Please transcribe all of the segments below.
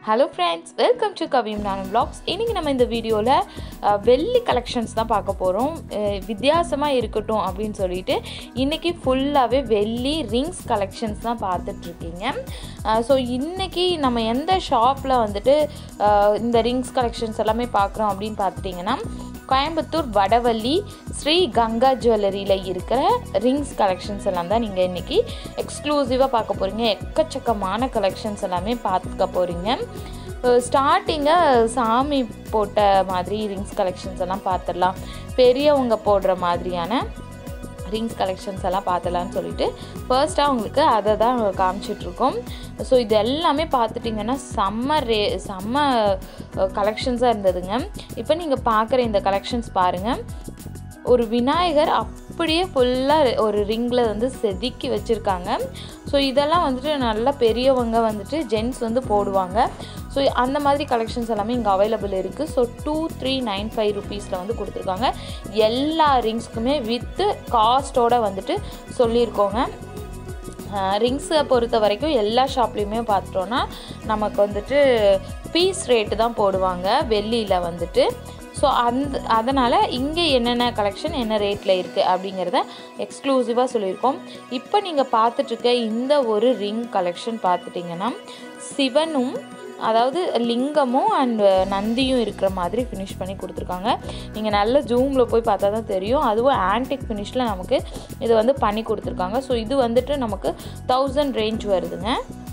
hello friends welcome to Kaviyam நானும் vlogs இன்றைக்கி நம்ம இந்த வீடியோவில் வெள்ளி கலெக்ஷன்ஸ் தான் பார்க்க போகிறோம் வித்தியாசமாக இருக்கட்டும் அப்படின்னு சொல்லிட்டு இன்றைக்கி ஃபுல்லாகவே வெள்ளி ரிங்ஸ் கலெக்ஷன்ஸ் தான் பார்த்துட்ருக்கீங்க ஸோ இன்றைக்கி நம்ம எந்த ஷாப்பில் வந்துட்டு அஹ், இந்த ரிங்ஸ் கலெக்ஷன்ஸ் எல்லாமே பார்க்குறோம் அப்படின்னு பார்த்துட்டிங்கன்னா கோயம்புத்தூர் வடவள்ளி ஸ்ரீ கங்கா ஜுவல்லரியில் இருக்கிற ரிங்ஸ் கலெக்ஷன்ஸ் எல்லாம் தான் நீங்கள் இன்றைக்கி எக்ஸ்க்ளூசிவாக பார்க்க போகிறீங்க எக்கச்சக்கமான கலெக்ஷன்ஸ் எல்லாமே பார்த்துக்க போகிறீங்க ஸ்டார்டிங்கை சாமி போட்ட மாதிரி ரிங்ஸ் கலெக்ஷன்ஸ் எல்லாம் பார்த்துடலாம் பெரியவங்க போடுற மாதிரியான ரிங்ஸ் கலெக்ஷன்ஸ் எல்லாம் பார்த்தலான்னு சொல்லிட்டு ஃபர்ஸ்ட்டாக உங்களுக்கு அதை தான் காமிச்சிட்ருக்கோம் ஸோ இது எல்லாமே பார்த்துட்டிங்கன்னா செம்ம ரே செம்ம கலெக்ஷன்ஸாக இருந்ததுங்க இப்போ நீங்கள் பார்க்குற இந்த கலெக்ஷன்ஸ் பாருங்கள் ஒரு விநாயகர் அப்படியே ஃபுல்லாக ஒரு ரிங்கில் வந்து செதுக்கி வச்சுருக்காங்க ஸோ இதெல்லாம் வந்துட்டு நல்லா பெரியவங்க வந்துட்டு ஜென்ஸ் வந்து போடுவாங்க ஸோ அந்த மாதிரி கலெக்ஷன்ஸ் எல்லாமே இங்கே அவைலபிள் இருக்குது so two three nine five ருபீஸில் வந்து கொடுத்துருக்காங்க எல்லா ரிங்ஸ்க்குமே வித்து காஸ்ட்டோட வந்துட்டு சொல்லியிருக்கோங்க ரிங்ஸை பொறுத்த வரைக்கும் எல்லா ஷாப்லேயுமே பார்த்துட்டோன்னா நமக்கு வந்துட்டு பீஸ் ரேட்டு தான் போடுவாங்க வெள்ளியில் வந்துட்டு ஸோ அந்த அதனால் இங்கே என்னென்ன கலெக்ஷன் என்ன ரேட்டில் இருக்குது அப்படிங்கிறத எக்ஸ்க்ளூசிவாக சொல்லியிருக்கோம் இப்போ நீங்கள் பார்த்துட்ருக்க இந்த ஒரு ரிங் கலெக்ஷன் பார்த்துட்டிங்கன்னா சிவனும் அதாவது லிங்கமும் அண்ட் நந்தியும் இருக்கிற மாதிரி ஃபினிஷ் பண்ணி கொடுத்துருக்காங்க நீங்கள் நல்ல ஜூமில் போய் பார்த்தா தான் தெரியும் அதுவும் ஆன்டிக் ஃபினிஷில் நமக்கு இது வந்து பண்ணி கொடுத்துருக்காங்க ஸோ இது வந்துட்டு நமக்கு தௌசண்ட் ரேஞ்ச் வருதுங்க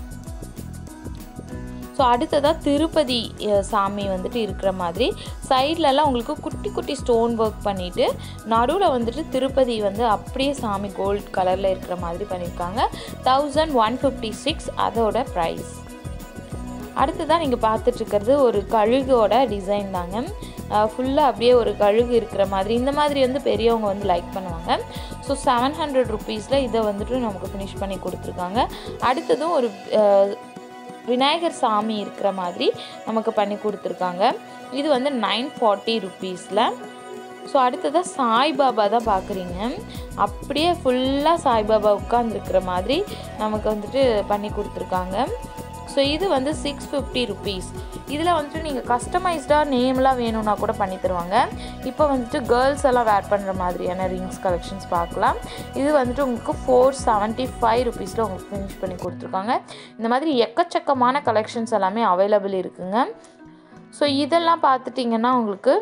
ஸோ அடுத்ததாக திருப்பதி அஹ், சாமி வந்துட்டு இருக்கிற மாதிரி சைட்லலாம் உங்களுக்கு குட்டி குட்டி ஸ்டோன் ஒர்க் பண்ணிவிட்டு நடுவில் வந்துட்டு திருப்பதி வந்து அப்படியே சாமி கோல்ட் கலரில் இருக்கிற மாதிரி பண்ணியிருக்காங்க தௌசண்ட் ஒன் ஃபிஃப்டி சிக்ஸ் அதோட ப்ரைஸ் அடுத்ததாக நீங்கள் பார்த்துட்ருக்கிறது ஒரு கழுகோட டிசைன் தாங்க ஃபுல்லாக அப்படியே ஒரு கழுகு இருக்கிற மாதிரி இந்த மாதிரி வந்து பெரியவங்க வந்து லைக் பண்ணுவாங்க ஸோ செவன் ஹண்ட்ரட் ருபீஸில் இதை வந்துட்டு நமக்கு ஃபினிஷ் பண்ணி கொடுத்துருக்காங்க அடுத்ததும் ஒரு அஹ், விநாயகர் சாமி இருக்கிற மாதிரி நமக்கு பண்ணி கொடுத்துருக்காங்க இது வந்து நைன் ஃபார்ட்டி ருபீஸில் ஸோ அடுத்ததாக சாய்பாபா தான் பார்க்குறீங்க அப்படியே ஃபுல்லாக சாய்பாபா உட்காந்துருக்கிற மாதிரி நமக்கு வந்துட்டு பண்ணி கொடுத்துருக்காங்க ஸோ இது வந்து சிக்ஸ் ஃபிஃப்டி ருபீஸ் இதில் வந்துட்டு நீங்கள் கஸ்டமைஸ்டாக நேம்லாம் வேணும்னா கூட பண்ணி தருவாங்க இப்போ வந்துட்டு கேர்ள்ஸ் எல்லாம் வேர் பண்ணுற மாதிரியான ரிங்ஸ் கலெக்ஷன்ஸ் பார்க்கலாம் இது வந்துட்டு உங்களுக்கு ஃபோர் செவன்ட்டி ஃபைவ் ருபீஸில் உங்களுக்கு ஃபினிஷ் பண்ணி கொடுத்துருக்காங்க இந்த மாதிரி எக்கச்சக்கமான கலெக்ஷன்ஸ் எல்லாமே அவைலபிள் இருக்குங்க ஸோ இதெல்லாம் பார்த்துட்டிங்கன்னா உங்களுக்கு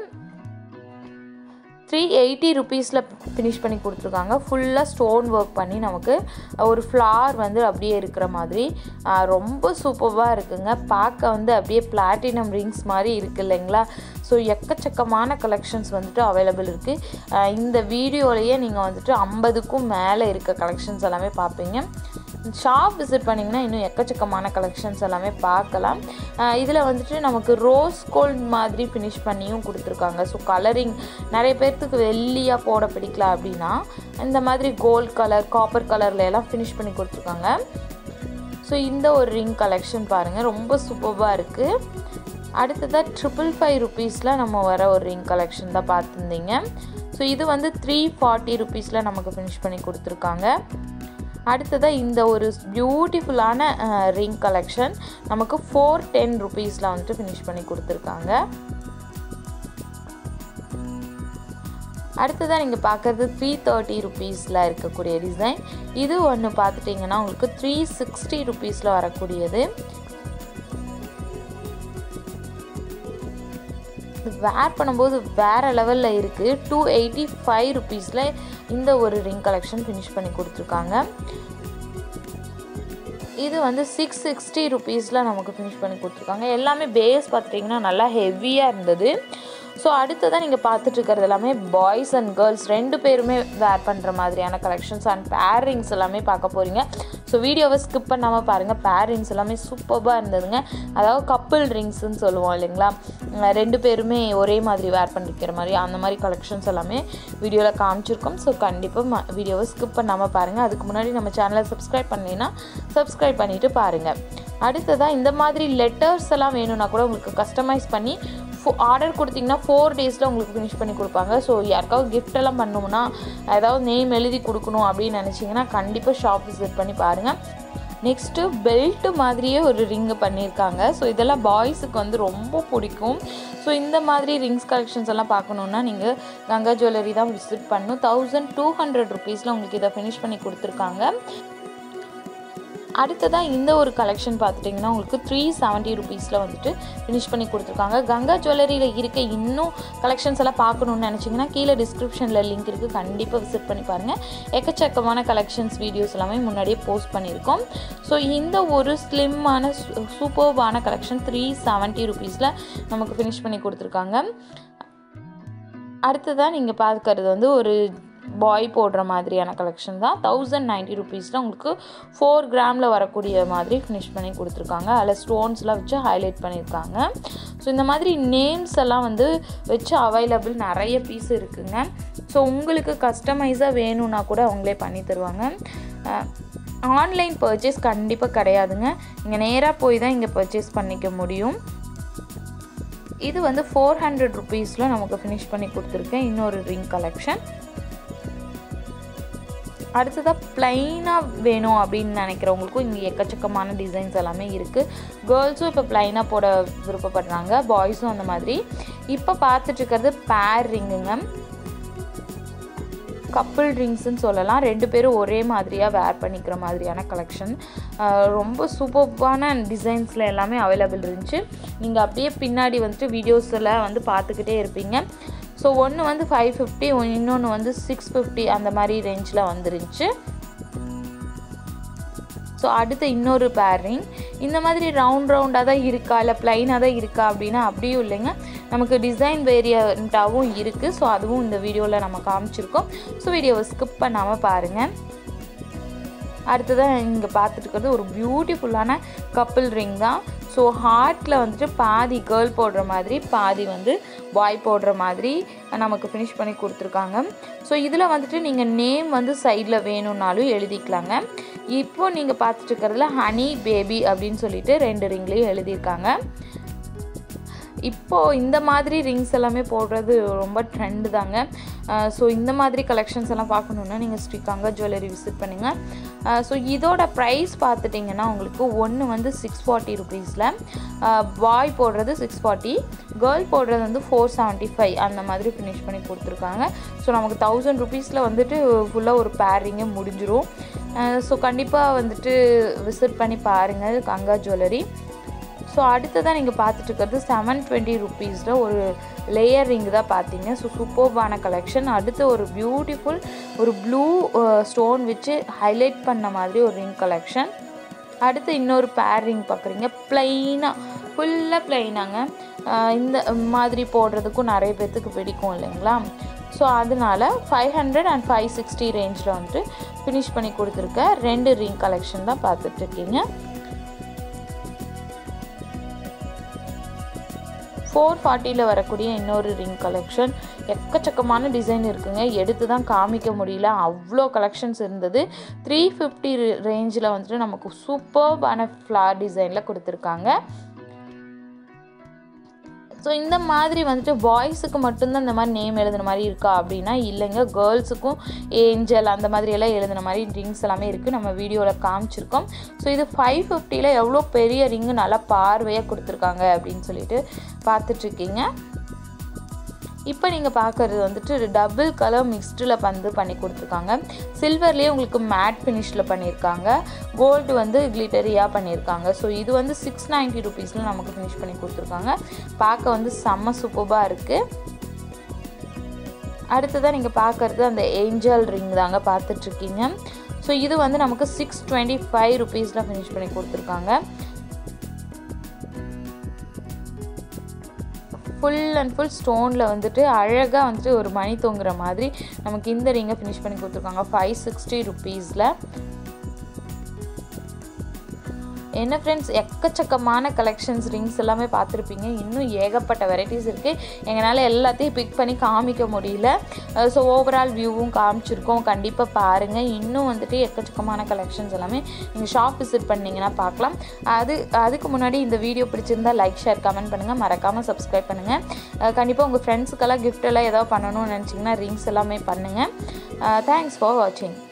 த்ரீ எயிட்டி ருபீஸில் ஃபினிஷ் பண்ணி கொடுத்துருக்காங்க ஃபுல்லாக ஸ்டோன் ஒர்க் பண்ணி நமக்கு ஒரு ஃப்ளார் வந்து அப்படியே இருக்கிற மாதிரி ஆஹ், ரொம்ப சூப்பராக இருக்குங்க பார்க்க வந்து அப்படியே பிளாட்டினம் ரிங்ஸ் மாதிரி இருக்குது இல்லைங்களா ஸோ எக்கச்சக்கமான கலெக்ஷன்ஸ் வந்துட்டு அவைலபிள் இருக்குது இந்த வீடியோலையே நீங்கள் வந்துட்டு ஐம்பதுக்கும் மேலே இருக்க கலெக்ஷன்ஸ் எல்லாமே பார்ப்பீங்க ஷாப் விசிட் பண்ணிங்கன்னா இன்னும் எக்கச்சக்கமான கலெக்ஷன்ஸ் எல்லாமே பார்க்கலாம் இதில் வந்துட்டு நமக்கு ரோஸ் கோல்ட் மாதிரி ஃபினிஷ் பண்ணியும் கொடுத்துருக்காங்க ஸோ கலரிங் நிறைய பேர்த்துக்கு வெள்ளியாக போட பிடிக்கல அப்படின்னா இந்த மாதிரி கோல்ட் கலர் காப்பர் கலரில் எல்லாம் ஃபினிஷ் பண்ணி கொடுத்துருக்காங்க ஸோ இந்த ஒரு ரிங் கலெக்ஷன் பாருங்கள் ரொம்ப சூப்பராக இருக்குது அடுத்ததாக ட்ரிபிள் ஃபைவ் ருபீஸில் நம்ம வர ஒரு ரிங் கலெக்ஷன் தான் பார்த்துருந்தீங்க ஸோ இது வந்து த்ரீ ஃபார்ட்டி ருபீஸில் நமக்கு ஃபினிஷ் பண்ணி கொடுத்துருக்காங்க அடுத்ததாக இந்த ஒரு பியூட்டிஃபுல்லான ரிங் கலெக்ஷன் நமக்கு ஃபோர் டென் ருபீஸில் வந்துட்டு ஃபினிஷ் பண்ணி கொடுத்துருக்காங்க அடுத்ததாக நீங்கள் பார்க்குறது த்ரீ தேர்ட்டி ருபீஸில் இருக்கக்கூடிய டிசைன் இது ஒன்று பார்த்துட்டிங்கன்னா உங்களுக்கு த்ரீ சிக்ஸ்டி ருபீஸில் வரக்கூடியது இது வேர் பண்ணும்போது வேறு லெவலில் இருக்குது டூ எயிட்டி ஃபைவ் ருபீஸில் இந்த ஒரு ரிங் கலெக்ஷன் ஃபினிஷ் பண்ணி கொடுத்துருக்காங்க இது வந்து சிக்ஸ் சிக்ஸ்டி ருபீஸில் நமக்கு ஃபினிஷ் பண்ணி கொடுத்துருக்காங்க எல்லாமே பேஸ் பார்த்துட்டிங்கன்னா நல்லா ஹெவியாக இருந்தது ஸோ அடுத்ததாக நீங்கள் பார்த்துட்டு இருக்கிறது எல்லாமே பாய்ஸ் அண்ட் கேர்ள்ஸ் ரெண்டு பேருமே வேர் பண்ணுற மாதிரியான கலெக்ஷன்ஸ் அண்ட் பேரிங்ஸ் எல்லாமே பார்க்க போகிறீங்க ஸோ வீடியோவை ஸ்கிப் பண்ணாமல் பாருங்கள் பேரிங்ஸ் எல்லாமே சூப்பராக இருந்ததுங்க அதாவது கப்பிள் ரிங்ஸ்ன்னு சொல்லுவோம் இல்லைங்களா அஹ் ரெண்டு பேருமே ஒரே மாதிரி வேர் பண்ணிக்கிற மாதிரி அந்த மாதிரி கலெக்ஷன்ஸ் எல்லாமே வீடியோவில் காமிச்சிருக்கோம் ஸோ கண்டிப்பாக வீடியோவை ஸ்கிப் பண்ணாமல் பாருங்கள் அதுக்கு முன்னாடி நம்ம சேனலை சப்ஸ்கிரைப் பண்ணலைன்னா சப்ஸ்கிரைப் பண்ணிவிட்டு பாருங்கள் அடுத்ததாக இந்த மாதிரி லெட்டர்ஸ் எல்லாம் வேணும்னா கூட உங்களுக்கு கஸ்டமைஸ் பண்ணி ஃபோ ஆர்டர் கொடுத்தீங்கன்னா ஃபோர் டேஸில் உங்களுக்கு ஃபினிஷ் பண்ணி கொடுப்பாங்க ஸோ யாருக்காவது gift எல்லாம் பண்ணணும்னா ஏதாவது நேம் எழுதி கொடுக்கணும் அப்படின்னு நினச்சிங்கன்னா கண்டிப்பாக ஷாப் விசிட் பண்ணி பாருங்கள் நெக்ஸ்ட்டு பெல்ட் மாதிரியே ஒரு ரிங்கு பண்ணியிருக்காங்க ஸோ இதெல்லாம் பாய்ஸுக்கு வந்து ரொம்ப பிடிக்கும் ஸோ இந்த மாதிரி ரிங்ஸ் கலெக்ஷன்ஸ் எல்லாம் பார்க்கணுன்னா நீங்கள் கங்கா ஜுவல்லரி தான் விசிட் பண்ணணும் தௌசண்ட் டூ ஹண்ட்ரட் ருபீஸில் உங்களுக்கு இதை ஃபினிஷ் பண்ணி கொடுத்துருக்காங்க அடுத்ததாக இந்த ஒரு கலெக்ஷன் பார்த்துட்டிங்கன்னா உங்களுக்கு த்ரீ செவன்ட்டி ருபீஸில் வந்துட்டு ஃபினிஷ் பண்ணி கொடுத்துருக்காங்க கங்கா ஜுவல்லரியில் இருக்க இன்னும் கலெக்ஷன்ஸ் எல்லாம் பார்க்கணுன்னு நினச்சிங்கன்னா கீழே டிஸ்கிரிப்ஷனில் லிங்க் இருக்குது கண்டிப்பாக விசிட் பண்ணி பாருங்கள் எக்கச்சக்கமான கலெக்ஷன்ஸ் வீடியோஸ் எல்லாமே முன்னாடியே போஸ்ட் பண்ணியிருக்கோம் ஸோ இந்த ஒரு ஸ்லிம்மான சூப்பர்பான கலெக்ஷன் த்ரீ செவன்ட்டி ருபீஸில் நமக்கு ஃபினிஷ் பண்ணி கொடுத்துருக்காங்க அடுத்ததாக நீங்கள் பார்க்கறது வந்து ஒரு பாய் போடுற மாதிரியான கலெக்ஷன் தான் தௌசண்ட் நைன்ட்டி ருபீஸில் உங்களுக்கு ஃபோர் கிராமில் வரக்கூடிய மாதிரி ஃபினிஷ் பண்ணி கொடுத்துருக்காங்க அதில் ஸ்டோன்ஸ்லாம் வச்சு ஹைலைட் பண்ணியிருக்காங்க ஸோ இந்த மாதிரி நேம்ஸ் எல்லாம் வந்து வச்சு அவைலபிள் நிறைய பீஸ் இருக்குங்க ஸோ உங்களுக்கு கஸ்டமைஸாக வேணும்னா கூட அவங்களே பண்ணி தருவாங்க ஆன்லைன் பர்ச்சேஸ் கண்டிப்பாக கிடையாதுங்க நீங்கள் நேராக போய் தான் இங்கே பர்ச்சேஸ் பண்ணிக்க முடியும் இது வந்து ஃபோர் ஹண்ட்ரட் ருபீஸில் நமக்கு ஃபினிஷ் பண்ணி கொடுத்துருக்கேன் இன்னொரு ரிங் கலெக்ஷன் அடுத்ததாக ப்ளைனாக வேணும் அப்படின்னு நினைக்கிறவங்களுக்கும் இங்கே எக்கச்சக்கமான டிசைன்ஸ் எல்லாமே இருக்குது கேர்ள்ஸும் இப்போ ப்ளைனாக போட விருப்பப்படுறாங்க பாய்ஸும் அந்த மாதிரி இப்போ பார்த்துட்ருக்கிறது பேர் ரிங்குங்க கப்புள் ரிங்ஸ்ன்னு சொல்லலாம் ரெண்டு பேரும் ஒரே மாதிரியாக வேர் பண்ணிக்கிற மாதிரியான கலெக்ஷன் ரொம்ப சூப்பர்பான டிசைன்ஸில் எல்லாமே அவைலபிள் இருந்துச்சு நீங்கள் அப்படியே பின்னாடி வந்துட்டு வீடியோஸில் வந்து பார்த்துக்கிட்டே இருப்பீங்க ஸோ ஒன்று வந்து ஃபைவ் ஃபிஃப்டி இன்னொன்று வந்து சிக்ஸ் ஃபிஃப்டி அந்த மாதிரி ரேஞ்சில் வந்துருந்துச்சு ஸோ அடுத்து இன்னொரு பேரிங் இந்த மாதிரி ரவுண்ட் ரவுண்டாக தான் இருக்கா இல்லை ப்ளைனாக தான் இருக்கா அப்படின்னா அப்படியும் இல்லைங்க நமக்கு டிசைன் வேரியண்ட்டாகவும் இருக்குது ஸோ அதுவும் இந்த வீடியோவில் நம்ம காமிச்சிருக்கோம் ஸோ வீடியோவை ஸ்கிப் பண்ணாமல் பாருங்கள் அடுத்ததாக இங்கே பார்த்துட்டு இருக்கிறது ஒரு பியூட்டிஃபுல்லான கப்பிள் ரிங் தான் ஸோ ஹார்ட்டில் வந்துட்டு பாதி கேர்ள் போடுற மாதிரி பாதி வந்து பாய் போடுற மாதிரி நமக்கு ஃபினிஷ் பண்ணி கொடுத்துருக்காங்க ஸோ இதில் வந்துட்டு நீங்கள் நேம் வந்து சைடில் வேணும்னாலும் எழுதிக்கலாங்க இப்போ நீங்கள் பார்த்துட்டு இருக்கிறதுல ஹனி பேபி அப்படின்னு சொல்லிட்டு ரெண்டு ரிங்லேயும் எழுதியிருக்காங்க இப்போது இந்த மாதிரி ரிங்ஸ் எல்லாமே போடுறது ரொம்ப ட்ரெண்டு தாங்க ஸோ இந்த மாதிரி கலெக்ஷன்ஸ் எல்லாம் பார்க்கணுன்னா நீங்கள் ஸ்ரீ கங்கா ஜுவல்லரி விசிட் பண்ணுங்கள் ஸோ இதோட ப்ரைஸ் பார்த்துட்டிங்கன்னா உங்களுக்கு ஒன்று வந்து சிக்ஸ் ஃபார்ட்டி ருபீஸில் பாய் போடுறது சிக்ஸ் ஃபார்ட்டி கேர்ள் போடுறது வந்து ஃபோர் செவன்ட்டி ஃபைவ் அந்த மாதிரி ஃபினிஷ் பண்ணி கொடுத்துருக்காங்க ஸோ நமக்கு தௌசண்ட் ருபீஸில் வந்துட்டு ஃபுல்லாக ஒரு பேரிங்கே முடிஞ்சிரும் ஸோ கண்டிப்பாக வந்துட்டு விசிட் பண்ணி பாருங்கள் கங்கா ஜுவல்லரி ஸோ அடுத்ததாக நீங்கள் பார்த்துட்டு இருக்கிறது செவன் டுவெண்ட்டி ருபீஸில் ஒரு லேயர் ரிங் தான் பார்த்தீங்க ஸோ சூப்பர்பான கலெக்ஷன் அடுத்து ஒரு பியூட்டிஃபுல் ஒரு ப்ளூ ஸ்டோன் வச்சு ஹைலைட் பண்ண மாதிரி ஒரு ரிங் கலெக்ஷன் அடுத்து இன்னொரு பேர் ரிங் பார்க்குறீங்க ப்ளைனாக ஃபுல்லாக ப்ளைனாங்க இந்த மாதிரி போடுறதுக்கும் நிறைய பேர்த்துக்கு பிடிக்கும் இல்லைங்களா ஸோ அதனால five hundred and five sixty ரேஞ்சில் வந்துட்டு ஃபினிஷ் பண்ணி கொடுத்துருக்க ரெண்டு ரிங் கலெக்ஷன் தான் பார்த்துட்ருக்கீங்க ஃபோர் ஃபார்ட்டியில் வரக்கூடிய இன்னொரு ரிங் கலெக்ஷன் எக்கச்சக்கமான டிசைன் இருக்குங்க எடுத்து தான் காமிக்க முடியல அவ்வளோ கலெக்ஷன்ஸ் இருந்தது த்ரீ ஃபிஃப்டி ரேஞ்சில் வந்துட்டு நமக்கு சூப்பர்பான ஃப்ளார் டிசைனில் கொடுத்துருக்காங்க ஸோ இந்த மாதிரி வந்துட்டு பாய்ஸுக்கு மட்டும்தான் இந்த மாதிரி நேம் எழுதுன மாதிரி இருக்கா அப்படின்னா இல்லைங்க கேர்ள்ஸுக்கும் ஏஞ்சல் அந்த மாதிரி எல்லாம் எழுதுன மாதிரி ரிங்ஸ் எல்லாமே இருக்குது நம்ம வீடியோவில் காமிச்சிருக்கோம் ஸோ இது ஃபைவ் ஃபிஃப்டியில் எவ்வளோ பெரிய ரிங்கு நல்லா பார்வையாக கொடுத்துருக்காங்க அப்படின்னு சொல்லிட்டு பார்த்துட்ருக்கீங்க இப்போ நீங்கள் பார்க்குறது வந்துட்டு டபுள் கலர் மிக்ஸ்டில் வந்து பண்ணி கொடுத்துருக்காங்க சில்வர்லேயே உங்களுக்கு மேட் ஃபினிஷில் பண்ணியிருக்காங்க கோல்டு வந்து கிளிட்டரியாக பண்ணியிருக்காங்க ஸோ இது வந்து சிக்ஸ் நைன்ட்டி ருபீஸில் நமக்கு ஃபினிஷ் பண்ணி கொடுத்துருக்காங்க பார்க்க வந்து செம்ம சூப்பராக இருக்குது அடுத்ததாக நீங்கள் பார்க்குறது அந்த ஏஞ்சல் ரிங் தாங்க பார்த்துட்ருக்கீங்க ஸோ இது வந்து நமக்கு சிக்ஸ் டுவெண்ட்டி ஃபைவ் ருபீஸில் ஃபினிஷ் பண்ணி கொடுத்துருக்காங்க ஃபுல் அண்ட் ஃபுல் ஸ்டோனில் வந்துட்டு அழகாக வந்துட்டு ஒரு மணி தொங்குற மாதிரி நமக்கு இந்த ரிங்கை ஃபினிஷ் பண்ணி கொடுத்துருக்காங்க ஃபைவ் சிக்ஸ்டி ருபீஸில் என்ன ஃப்ரெண்ட்ஸ் எக்கச்சக்கமான கலெக்ஷன்ஸ் ரிங்ஸ் எல்லாமே பார்த்துருப்பீங்க இன்னும் ஏகப்பட்ட வெரைட்டிஸ் இருக்குது எங்களால் எல்லாத்தையும் பிக் பண்ணி காமிக்க முடியல ஸோ ஓவரால் வியூவும் காமிச்சிருக்கோம் கண்டிப்பாக பாருங்கள் இன்னும் வந்துட்டு எக்கச்சக்கமான கலெக்ஷன்ஸ் எல்லாமே நீங்கள் ஷாப் விசிட் பண்ணிங்கன்னா பார்க்கலாம் அது அதுக்கு முன்னாடி இந்த வீடியோ பிடிச்சிருந்தா லைக் ஷேர் கமெண்ட் பண்ணுங்கள் மறக்காமல் சப்ஸ்கிரைப் பண்ணுங்கள் கண்டிப்பாக உங்கள் ஃப்ரெண்ட்ஸுக்கெல்லாம் gift எல்லாம் ஏதாவது பண்ணணும்னு நினச்சிங்கன்னா ரிங்ஸ் எல்லாமே பண்ணுங்கள் தேங்க்ஸ் ஃபார் வாட்சிங்